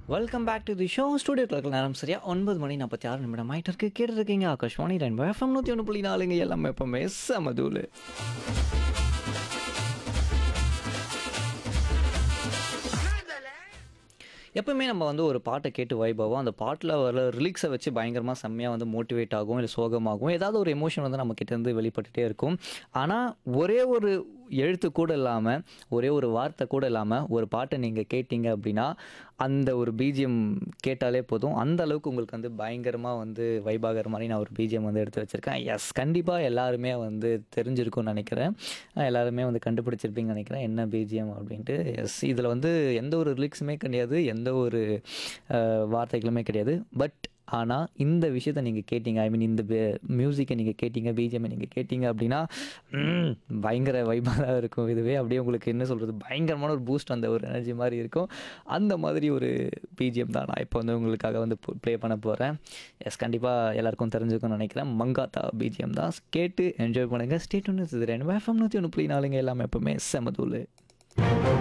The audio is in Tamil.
welcome back to the show studio கிளர்க்கில் நேரம் சரியா ஒன்பது மணி நாற்பத்தி ஆறு நிமிடம் ஆகிட்டு இருக்கு கேட்டு இருக்கீங்க ஆகாஷ்வாணி ரெண்டு எஃப்எம் நூற்றி ஒன்று புள்ளி நாலுங்க எல்லாமே எப்பவுமே செமதூலு எப்பவுமே நம்ம வந்து ஒரு பாட்டை கேட்டு வைபாவோம் அந்த பாட்டில் வர ரிலிக்ஸை வச்சு பயங்கரமாக செம்மையாக வந்து மோட்டிவேட் ஆகும் இல்லை சோகமாகும் ஏதாவது ஒரு எமோஷன் வந்து நம்ம கிட்ட இருந்து வெளிப்பட்டுட்டே இருக்கும் ஆனால் ஒரே ஒரு எழுத்து கூட இல்லாமல் ஒரே ஒரு வார்த்தை கூட இல்லாமல் ஒரு பாட்டை நீங்கள் கேட்டீங்க அப்படின்னா அந்த ஒரு பிஜிஎம் கேட்டாலே போதும் அந்த அளவுக்கு உங்களுக்கு வந்து பயங்கரமாக வந்து வைபாகிற மாதிரி நான் ஒரு பிஜிஎம் வந்து எடுத்து வச்சுருக்கேன் எஸ் கண்டிப்பாக எல்லாருமே வந்து தெரிஞ்சிருக்கும்னு நினைக்கிறேன் எல்லாருமே வந்து கண்டுபிடிச்சிருப்பீங்கன்னு நினைக்கிறேன் என்ன பிஜிஎம் அப்படின்ட்டு எஸ் இதில் வந்து எந்த ஒரு ரிலிக்ஸுமே கிடையாது எந்த ஒரு அஹ், வார்த்தைகளுமே கிடையாது பட் ஆனால் இந்த விஷயத்தை நீங்கள் கேட்டீங்க ஐ மீன் இந்த மியூசிக்கை நீங்கள் கேட்டீங்க பிஜிஎம்மை நீங்கள் கேட்டீங்க அப்படின்னா ம், பயங்கர வைபாக தான் இருக்கும் இதுவே அப்படியே உங்களுக்கு என்ன சொல்கிறது பயங்கரமான ஒரு பூஸ்ட் அந்த ஒரு எனர்ஜி மாதிரி இருக்கும் அந்த மாதிரி ஒரு பிஜிஎம் தான் நான் இப்போ வந்து உங்களுக்காக வந்து ப்ளே பண்ண போகிறேன் எஸ் கண்டிப்பாக எல்லாருக்கும் தெரிஞ்சுக்கணும்னு நினைக்கிறேன் மங்காத்தா பிஜிஎம் தான் கேட்டு என்ஜாய் பண்ணுங்கள் ஸ்டேட் ஒன்று இது ரெண்டு எஃப்எம் நூற்றி ஒன்று புள்ளி நாலுங்க எல்லாமே எப்பவுமே செமதூள்